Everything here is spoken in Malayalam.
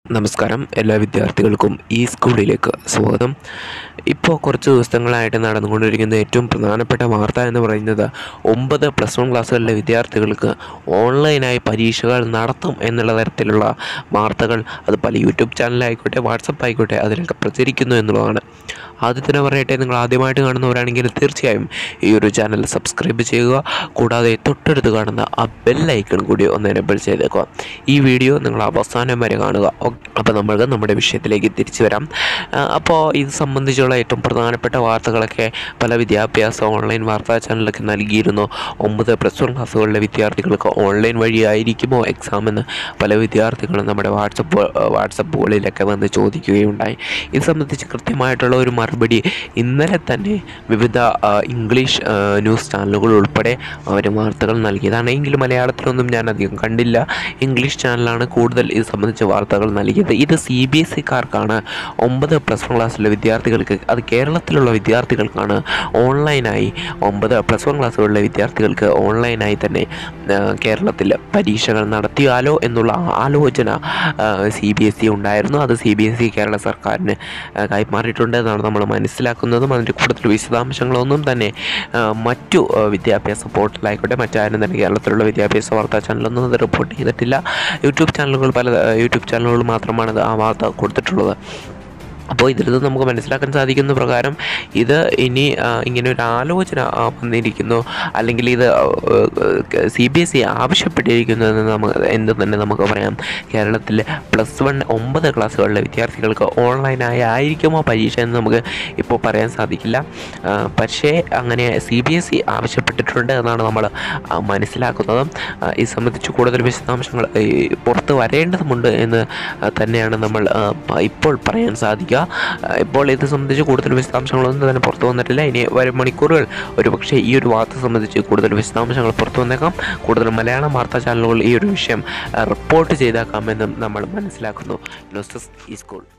നമസ്കാരം എല്ലാ വിദ്യാർത്ഥികൾക്കും ഈ സ്കൂളിലേക്ക് സ്വാഗതം ഇപ്പോൾ കുറച്ച് ദിവസങ്ങളായിട്ട് നടന്നുകൊണ്ടിരിക്കുന്ന ഏറ്റവും പ്രധാനപ്പെട്ട വാർത്ത എന്ന് പറയുന്നത് ഒമ്പത് പ്ലസ് വൺ ക്ലാസ്സുകളിലെ വിദ്യാർത്ഥികൾക്ക് ഓൺലൈനായി പരീക്ഷകൾ നടത്തും എന്നുള്ള തരത്തിലുള്ള വാർത്തകൾ അത് പല യൂട്യൂബ് ചാനലായിക്കോട്ടെ വാട്സപ്പ് ആയിക്കോട്ടെ അതിലൊക്കെ പ്രചരിക്കുന്നു എന്നുള്ളതാണ് ആദ്യം തന്നെ പറയട്ടെ നിങ്ങൾ ആദ്യമായിട്ട് കാണുന്നവരാണെങ്കിൽ തീർച്ചയായും ഈ ഒരു ചാനൽ സബ്സ്ക്രൈബ് ചെയ്യുക കൂടാതെ തൊട്ടടുത്ത് കാണുന്ന ആ ബെല്ലൈക്കൺ കൂടി ഒന്ന് എനബിൾ ചെയ്തേക്കുക ഈ വീഡിയോ നിങ്ങൾ അവസാനം വരെ കാണുക അപ്പോൾ നമ്മൾക്ക് നമ്മുടെ വിഷയത്തിലേക്ക് തിരിച്ചു വരാം ആ, അപ്പോൾ ഇത് സംബന്ധിച്ചുള്ള ഏറ്റവും പ്രധാനപ്പെട്ട വാർത്തകളൊക്കെ പല വിദ്യാഭ്യാസ ഓൺലൈൻ വാർത്താ ചാനലൊക്കെ നൽകിയിരുന്നു ഒമ്പത് പ്ലസ് വൺ ക്ലാസ്സുകളിലെ വിദ്യാർത്ഥികൾക്ക് ഓൺലൈൻ വഴിയായിരിക്കുമോ എക്സാം എന്ന് പല വിദ്യാർത്ഥികളും നമ്മുടെ വാട്സപ്പ് വാട്സപ്പുകളിലൊക്കെ വന്ന് ചോദിക്കുകയുണ്ടായി ഇത് സംബന്ധിച്ച് കൃത്യമായിട്ടുള്ള ഒരു മറുപടി ഇന്നലെ തന്നെ വിവിധ ആ, ഇംഗ്ലീഷ് ആ, ന്യൂസ് ചാനലുകൾ ഉൾപ്പെടെ അവർ വാർത്തകൾ നൽകിയതാണ് എങ്കിലും മലയാളത്തിലൊന്നും ഞാൻ അധികം കണ്ടില്ല ഇംഗ്ലീഷ് ചാനലാണ് കൂടുതൽ ഇത് സംബന്ധിച്ച് വാർത്തകൾ നൽകിയത് ഇത് സി ബി എസ് ഇക്കാർക്കാണ് ഒമ്പത് പ്ലസ് വൺ ക്ലാസ്സിലെ വിദ്യാർത്ഥികൾക്ക് അത് കേരളത്തിലുള്ള വിദ്യാർത്ഥികൾക്കാണ് ഓൺലൈനായി ഒമ്പത് പ്ലസ് വൺ ക്ലാസ്സുകളിലെ വിദ്യാർത്ഥികൾക്ക് ഓൺലൈനായി തന്നെ ആ, കേരളത്തിൽ പരീക്ഷകൾ നടത്തിയാലോ എന്നുള്ള ആലോചന സി ബി എസ് ഇ ഉണ്ടായിരുന്നു അത് C B S E Kerala സർക്കാരിന് ആ, കൈമാറിയിട്ടുണ്ട് എന്നാണ് നമ്മൾ മനസ്സിലാക്കുന്നതും അതിൻ്റെ കൂടുതൽ വിശദാംശങ്ങളൊന്നും തന്നെ ആ, മറ്റു ആ, വിദ്യാഭ്യാസ പോർട്ടലായിക്കോട്ടെ മറ്റാരും തന്നെ കേരളത്തിലുള്ള വിദ്യാഭ്യാസ വാർത്താ ചാനലൊന്നും അത് റിപ്പോർട്ട് ചെയ്തിട്ടില്ല യൂട്യൂബ് ചാനലുകൾ പല ആ, യൂട്യൂബ് ചാനലുകൾ മാത്രമാണ് അത് ആ വാർത്ത കൊടുത്തിട്ടുള്ളത് അപ്പോൾ ഇതിൽ നിന്ന് നമുക്ക് മനസ്സിലാക്കാൻ സാധിക്കുന്ന പ്രകാരം ഇത് ഇനി ആ, ഇങ്ങനെ ഒരു ആലോചന ആ, വന്നിരിക്കുന്നു അല്ലെങ്കിൽ ഇത് സി ബി എസ് ഇ ആവശ്യപ്പെട്ടിരിക്കുന്നു എന്ന് നമുക്ക് എന്ന് തന്നെ നമുക്ക് പറയാം കേരളത്തിൽ പ്ലസ് വൺ ഒമ്പത് ക്ലാസ്സുകളിലെ വിദ്യാർത്ഥികൾക്ക് ഓൺലൈനായി ആയിരിക്കുമോ പരീക്ഷ എന്ന് നമുക്ക് ഇപ്പോൾ പറയാൻ സാധിക്കില്ല ആ, പക്ഷേ അങ്ങനെ സി ബി എസ് ഇ ആവശ്യപ്പെട്ടിട്ടുണ്ട് എന്നാണ് നമ്മൾ ആ, മനസ്സിലാക്കുന്നത് ആ, ഇത് സംബന്ധിച്ച് കൂടുതൽ വിശദാംശങ്ങൾ ഈ, പുറത്ത് വരേണ്ടതുണ്ട് എന്ന് ആ, തന്നെയാണ് നമ്മൾ ആ, പ- ഇപ്പോൾ പറയാൻ സാധിക്കുക ആ, ഇപ്പോൾ ഇത് സംബന്ധിച്ച് കൂടുതൽ വിശദാംശങ്ങളൊന്നും തന്നെ പുറത്തു വന്നിട്ടില്ല ഇനി വരും മണിക്കൂറുകൾ ഒരു പക്ഷേ ഈ ഒരു വാർത്ത സംബന്ധിച്ച് കൂടുതൽ വിശദാംശങ്ങൾ പുറത്തു വന്നേക്കാം കൂടുതൽ മലയാളം വാർത്താ ചാനലുകൾ ഈ ഒരു വിഷയം ആ, റിപ്പോർട്ട് ചെയ്തേക്കാമെന്നും നമ്മൾ മനസ്സിലാക്കുന്നു ന്യൂസ് ഡെസ്ക് ഈ സ്കൂൾ